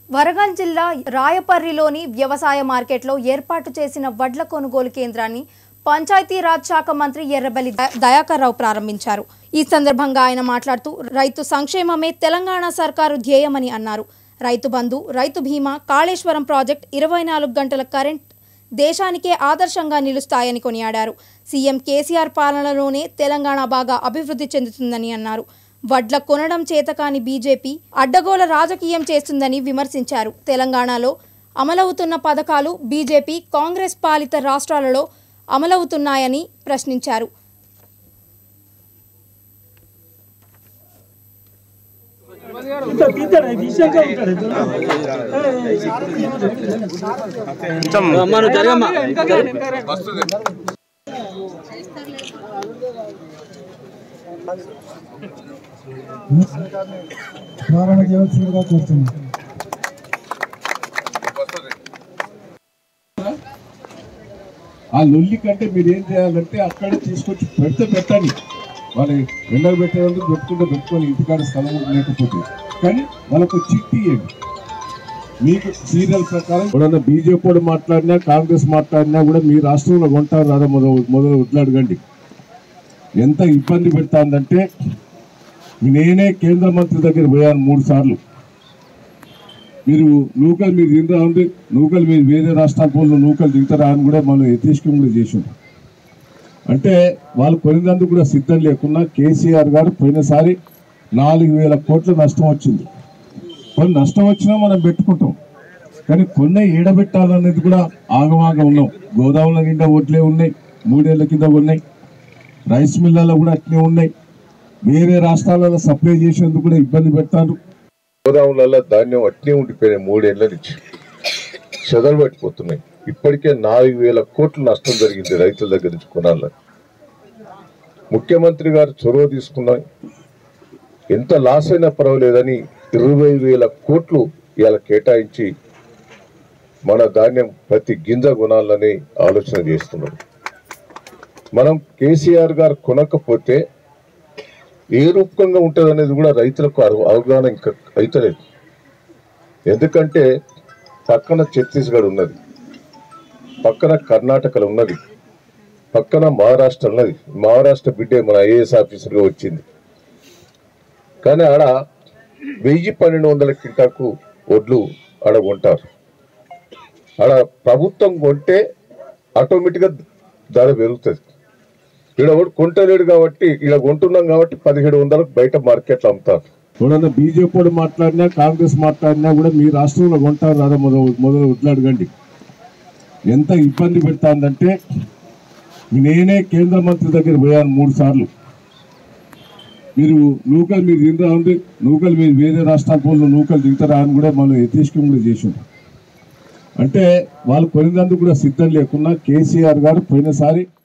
వరగల్ జిల్లా రాయపర్రిలోని వ్యవసాయ మార్కెట్లో ఏర్పాటు చేసిన వడ్ల కొనుగోలు కేంద్రాన్ని పంచాయతీరాజ్ శాఖ మంత్రి ఎర్రబెల్లి ద- దయాకర్ రావు ప్రారంభించారు ఈ సందర్భంగా ఆయన మాట్లాడుతూ రైతు సంక్షేమమే తెలంగాణ సర్కారు ధ్యేయమని అన్నారు రైతు బంధు రైతు బీమా కాళేశ్వరం ప్రాజెక్ట్ ఇరవై నాలుగు గంటల కరెంట్ దేశానికే ఆదర్శంగా నిలుస్తాయని కొనియాడారు సీఎం కేసీఆర్ పాలనలోనే తెలంగాణ బాగా అభివృద్ధి చెందుతుందని అన్నారు వడ్ల కొనడం చేతకాని బీజేపీ అడ్డగోల రాజకీయం చేస్తుందని విమర్శించారు తెలంగాణలో అమలవుతున్న పథకాలు బీజేపీ కాంగ్రెస్ పాలిత రాష్ట్రాలలో అమలవుతున్నాయని ప్రశ్నించారు ఉంటాడు తీస్తాడు విషయంగా ఉంటాడు మనం జరగమ్మా ప్రారంభ చేయవలసిందిగా కోరుతున్నాను ఆ లొల్లి కంటే మీరు ఏం చేయాలంటే అక్కడే తీసుకొచ్చి పెడితే పెట్టండి వాళ్ళు ఎండలు పెట్టేందుకు పెట్టుకుంటే పెట్టుకొని ఇంటికాడ స్థలం లేకపోతే కానీ వాళ్ళకు చిట్టి ఇవ్వండి మీకు సీరియల్ ప్రకారం ఎవడన్నా బీజేపీ వాడు మాట్లాడినా కాంగ్రెస్ మాట్లాడినా కూడా మీ రాష్ట్రంలో కొంటారు రాదా మొదలు మొదలు వడ్లాడగండి ఎంత ఇబ్బంది పెడతాందంటే నేనే కేంద్ర మంత్రి దగ్గర పోయాను మూడు సార్లు మీరు నూకలు మీరు తింటా ఉంది నూకలు మీరు వేరే రాష్ట్రాల పోలు నూకలు తింటారా అని కూడా మనం యథేష్కం కూడా చేసాం అంటే వాళ్ళు కొనేందుకు కూడా సిద్ధం లేకున్నా కేసీఆర్ గారు పోయినసారి నాలుగు వేల కోట్ల నష్టం వచ్చింది కొన్ని నష్టం వచ్చినా మనం పెట్టుకుంటాం కానీ కొన్ని ఈడబెట్టాలనేది కూడా ఆగమాగం ఉన్నాం గోదావరి నిండా ఒడ్లే ఉన్నాయి మూడేళ్ల కింద ఉన్నాయి రైస్ మిల్లలో కూడా అట్లే ఉన్నాయి వేరే రాష్ట్రాలలో సప్లై చేసేందుకు కూడా ఇబ్బంది పెడతారు గోదాములలో ధాన్యం అట్నే ఉండిపోయినాయి మూడేళ్ల నుంచి చెదలు పట్టిపోతున్నాయి ఇప్పటికే నాలుగు వేల కోట్ల నష్టం జరిగింది రైతుల దగ్గర నుంచి కొనాలని ముఖ్యమంత్రి గారు చొరవ తీసుకున్నాయి ఎంత లాస్ అయినా పర్వాలేదని ఇరవై వేల కోట్లు ఇవాళ కేటాయించి మన ధాన్యం ప్రతి గింజ కొనాలని ఆలోచన చేస్తున్నాం మనం కేసీఆర్ గారు కొనకపోతే ఏ రూపకంగా ఉంటుంది అనేది కూడా రైతులకు అవ- అవగాహన ఇంకా అయితలేదు ఎందుకంటే పక్కన ఛత్తీస్గఢ్ ఉన్నది పక్కన కర్ణాటకలో ఉన్నది పక్కన మహారాష్ట్ర ఉన్నది మహారాష్ట్ర బిడ్డే మన ఐఏఎస్ ఆఫీసర్గా వచ్చింది కానీ ఆడ వెయ్యి పన్నెండు వందల కింటాకు వడ్లు ఆడ కొంటారు ఆడ ప్రభుత్వం కొంటే ఆటోమేటిక్గా ధర పెరుగుతుంది ఈడ ఒకటి కొంటలేడు కాబట్టి ఈడ కొంటున్నాం కాబట్టి పదిహేడు వందలకు బయట మార్కెట్లో అమ్ముతారు ఎవడన్నా బీజేపీ వాడు మాట్లాడినా కాంగ్రెస్ మాట్లాడినా కూడా మీ రాష్ట్రంలో కొంటారు రాదా మొదలు మొదలు వడ్లాడగండి ఎంత ఇబ్బంది పెడతాందంటే నేనే కేంద్ర మంత్రి దగ్గర పోయాను మూడు సార్లు మీరు నూకలు మీరు తింటా ఉంది నూకలు మీరు వేరే రాష్ట్రాల పోలు నూకలు తింటారా అని కూడా మనం యథేష్కం కూడా చేసాం అంటే వాళ్ళు కొనేందుకు కూడా సిద్ధం లేకున్నా కేసీఆర్ గారు పోయినసారి